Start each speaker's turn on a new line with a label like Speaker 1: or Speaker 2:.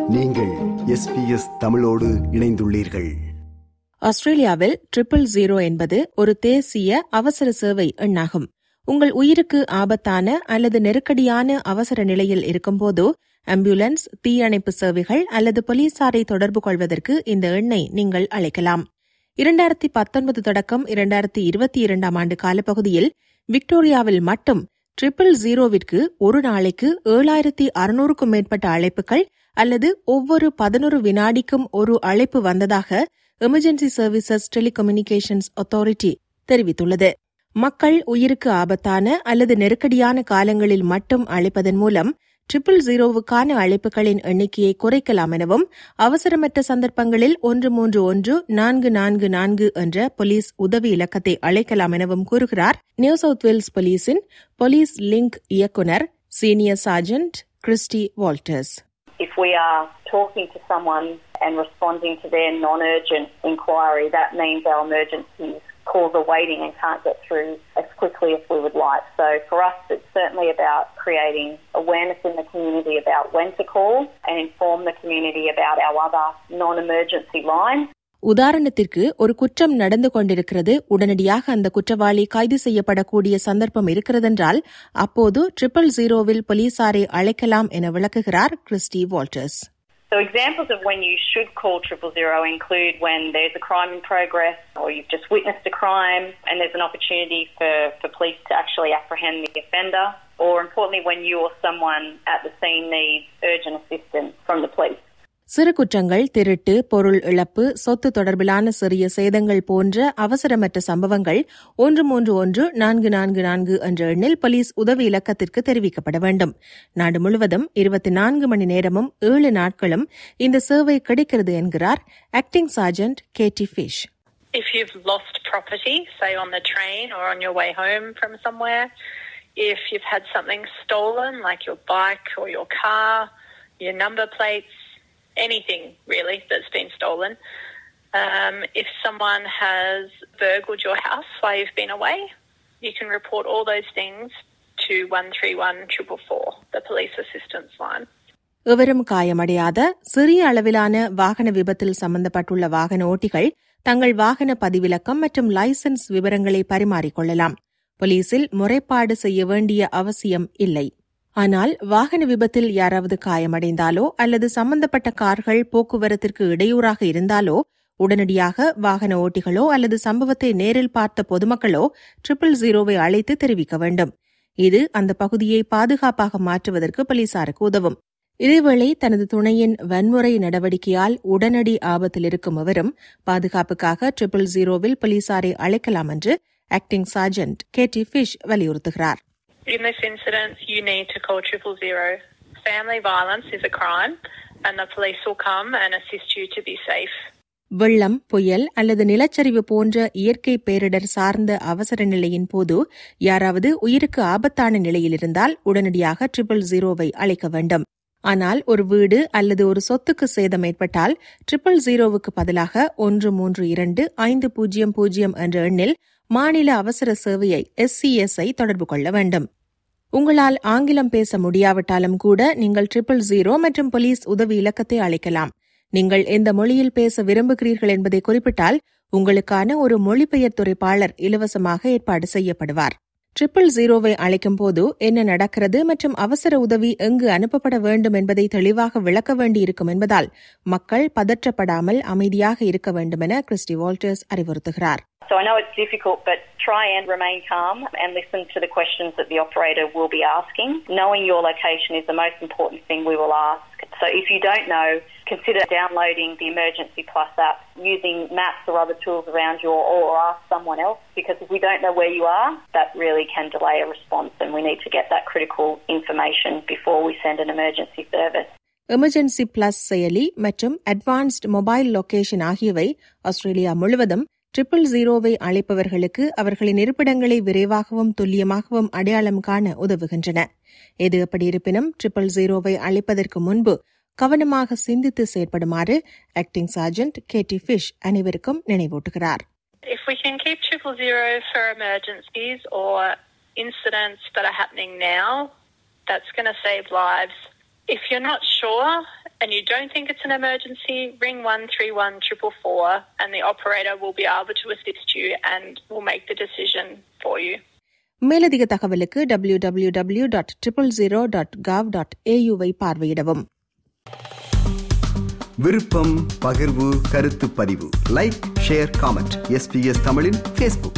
Speaker 1: நீங்கள் எஸ்பிஎஸ் தமிழோடு இணைந்துள்ளீர்கள்
Speaker 2: ஆஸ்திரேலியாவில் ட்ரிபிள் ஜீரோ என்பது ஒரு தேசிய அவசர சேவை எண்ணாகும் உங்கள் உயிருக்கு ஆபத்தான அல்லது நெருக்கடியான அவசர நிலையில் இருக்கும்போது ஆம்புலன்ஸ் தீயணைப்பு சேவைகள் அல்லது போலீசாரை தொடர்பு கொள்வதற்கு இந்த எண்ணை நீங்கள் அழைக்கலாம் இரண்டாயிரத்தி பத்தொன்பது தொடக்கம் இரண்டாயிரத்தி இருபத்தி இரண்டாம் ஆண்டு காலப்பகுதியில் விக்டோரியாவில் மட்டும் ட்ரிபிள் ஜீரோவிற்கு ஒரு நாளைக்கு ஏழாயிரத்தி அறுநூறுக்கும் மேற்பட்ட அழைப்புகள் அல்லது ஒவ்வொரு பதினொரு வினாடிக்கும் ஒரு அழைப்பு வந்ததாக எமர்ஜென்சி சர்வீசஸ் டெலிகம்யூனிகேஷன்ஸ் அத்தாரிட்டி தெரிவித்துள்ளது மக்கள் உயிருக்கு ஆபத்தான அல்லது நெருக்கடியான காலங்களில் மட்டும் அழைப்பதன் மூலம் ட்ரிபிள் ஜீரோவுக்கான அழைப்புகளின் எண்ணிக்கையை குறைக்கலாம் எனவும் அவசரமற்ற சந்தர்ப்பங்களில் ஒன்று மூன்று ஒன்று நான்கு நான்கு நான்கு என்ற போலீஸ் உதவி இலக்கத்தை அழைக்கலாம் எனவும் கூறுகிறார் நியூ சவுத் வேல்ஸ் போலீஸின் போலீஸ் லிங்க் இயக்குநர் senior sergeant Christie Walters
Speaker 3: If we are talking to someone and responding to their non-urgent inquiry, that means our emergency calls are waiting and can't get through as quickly as we would like. So for us, it's certainly about creating awareness in the community about when to call and inform the community about our other non-emergency lines.
Speaker 2: உதாரணத்திற்கு ஒரு குற்றம் நடந்து கொண்டிருக்கிறது உடனடியாக அந்த குற்றவாளி கைது செய்யப்படக்கூடிய சந்தர்ப்பம் இருக்கிறதென்றால் அப்போது ட்ரிபிள் ஜீரோவில் போலீசாரை அழைக்கலாம் என விளக்குகிறார் Christie Walters
Speaker 3: So examples of when you should call triple zero include when there's a crime in progress or you've just witnessed a crime and there's an opportunity for, for police to actually apprehend the offender or importantly when you or someone at the scene needs urgent assistance from the police.
Speaker 2: சிறு குற்றங்கள் திருட்டு பொருள் இழப்பு சொத்து தொடர்பிலான சிறிய சேதங்கள் போன்ற அவசரமற்ற சம்பவங்கள் ஒன்று மூன்று ஒன்று நான்கு நான்கு நான்கு என்ற எண்ணில் போலீஸ் உதவி இலக்கத்திற்கு தெரிவிக்கப்பட வேண்டும் நாடு முழுவதும் இருபத்தி நான்கு மணி நேரமும் ஏழு நாட்களும் இந்த சேவை கிடைக்கிறது என்கிறார் acting sergeant Katie Fish
Speaker 4: if you've lost property, say on the train or on your way home from somewhere, if you've had something stolen, like your bike or your car, your number plates, anything really that's been stolen, um, if someone has burgled your house while you've been away, you can report all those things to 131 the police assistance line.
Speaker 2: எவரும் காயமடையாத சிறிய அளவிலான வாகன விபத்தில் சம்பந்தப்பட்டுள்ள வாகன ஓட்டிகள் தங்கள் வாகன பதிவிலக்கம் மற்றும் லைசென்ஸ் விவரங்களை பரிமாறிக்கொள்ளலாம் போலீசில் முறைப்பாடு செய்ய வேண்டிய அவசியம் இல்லை ஆனால் வாகன விபத்தில் யாராவது காயமடைந்தாலோ அல்லது சம்பந்தப்பட்ட கார்கள் போக்குவரத்திற்கு இடையூறாக இருந்தாலோ உடனடியாக வாகன ஓட்டிகளோ அல்லது சம்பவத்தை நேரில் பார்த்த பொதுமக்களோ ட்ரிபிள் ஜீரோவை அழைத்து தெரிவிக்க வேண்டும் இது அந்த பகுதியை பாதுகாப்பாக மாற்றுவதற்கு போலீசாருக்கு உதவும் இதேவேளை தனது துணையின் வன்முறை நடவடிக்கையால் உடனடி ஆபத்தில் இருக்கும் அவரும் பாதுகாப்புக்காக ட்ரிபிள் ஜீரோவில் போலீசாரை அழைக்கலாம் என்று ஆக்டிங் சார்ஜென்ட் கேடி ஃபிஷ் வலியுறுத்துகிறார்
Speaker 4: In this incident, you need to call triple zero. Family violence is a crime, and the police will come and assist you to be safe.
Speaker 2: வெள்ளம் புயல் அல்லது நிலச்சரிவு போன்ற இயற்கை பேரிடர் சார்ந்த அவசர நிலையின் போது யாராவது உயிருக்கு ஆபத்தான நிலையில் இருந்தால் உடனடியாக ட்ரிபிள் ஜீரோவை அழைக்க வேண்டும் ஆனால் ஒரு வீடு அல்லது ஒரு சொத்துக்கு சேதம் ஏற்பட்டால் ட்ரிபிள் ஜீரோவுக்கு பதிலாக ஒன்று மூன்று இரண்டு ஐந்து பூஜ்ஜியம் பூஜ்ஜியம் என்ற எண்ணில் மாநில அவசர சேவையை எஸ்சிஎஸ்ஐ தொடர்பு கொள்ள வேண்டும் உங்களால் ஆங்கிலம் பேச முடியாவிட்டாலும் கூட நீங்கள் ட்ரிபிள் ஜீரோ மற்றும் போலீஸ் உதவி இலக்கத்தை அழைக்கலாம் நீங்கள் எந்த மொழியில் பேச விரும்புகிறீர்கள் என்பதை குறிப்பிட்டால் உங்களுக்கான ஒரு மொழிபெயர் துறைப்பாளர் இலவசமாக ஏற்பாடு செய்யப்படுவார் ட்ரிபிள் ஜீரோவை அழைக்கும் போது என்ன நடக்கிறது மற்றும் அவசர உதவி எங்கு அனுப்பப்பட வேண்டும் என்பதை தெளிவாக விளக்க வேண்டியிருக்கும் என்பதால் மக்கள் பதற்றப்படாமல் அமைதியாக இருக்க வேண்டும் என கிறிஸ்டி வால்டர்ஸ் அறிவுறுத்துகிறார்
Speaker 3: So I know it's difficult, but try and remain calm and listen to the questions that the operator will be asking. Knowing your location is the most important thing we will ask. So if you don't know, consider downloading the Emergency Plus app, using maps or other tools around you, or ask someone else. Because if we don't know where you are, that really can delay a response, and we need to get that critical information before we send an emergency service.
Speaker 2: Emergency plus செயலி மற்றும் advanced mobile location ஆகியவை Australia முழுவதும் triple ஜீரோவை அழைப்பவர்களுக்கு அவர்களின் இருப்பிடங்களை விரைவாகவும் துல்லியமாகவும் அடையாளம் காண உதவுகின்றன எது எப்படி இருப்பினும் ட்ரிபிள் ஜீரோவை அழைப்பதற்கு முன்பு கவனமாக சிந்தித்து செயற்படுமாறு ஆக்டிங் சார்ஜென்ட் கேடி ஃபிஷ் அனைவருக்கும் நினைவூட்டுகிறார்
Speaker 4: If we can keep triple zero for emergencies or incidents that are happening now, that's going to save lives. If you're not sure and you don't think it's an emergency, ring 131 444 and the operator will be able to assist you and will make the decision for you.
Speaker 2: மேலதிக தகவலுக்கு W W W dot triple zero dot gov dot ஏயுவை பார்வையிடவும்
Speaker 1: விருப்பம் பகிர்வு கருத்து பதிவு like share comment SBS தமிழின் Facebook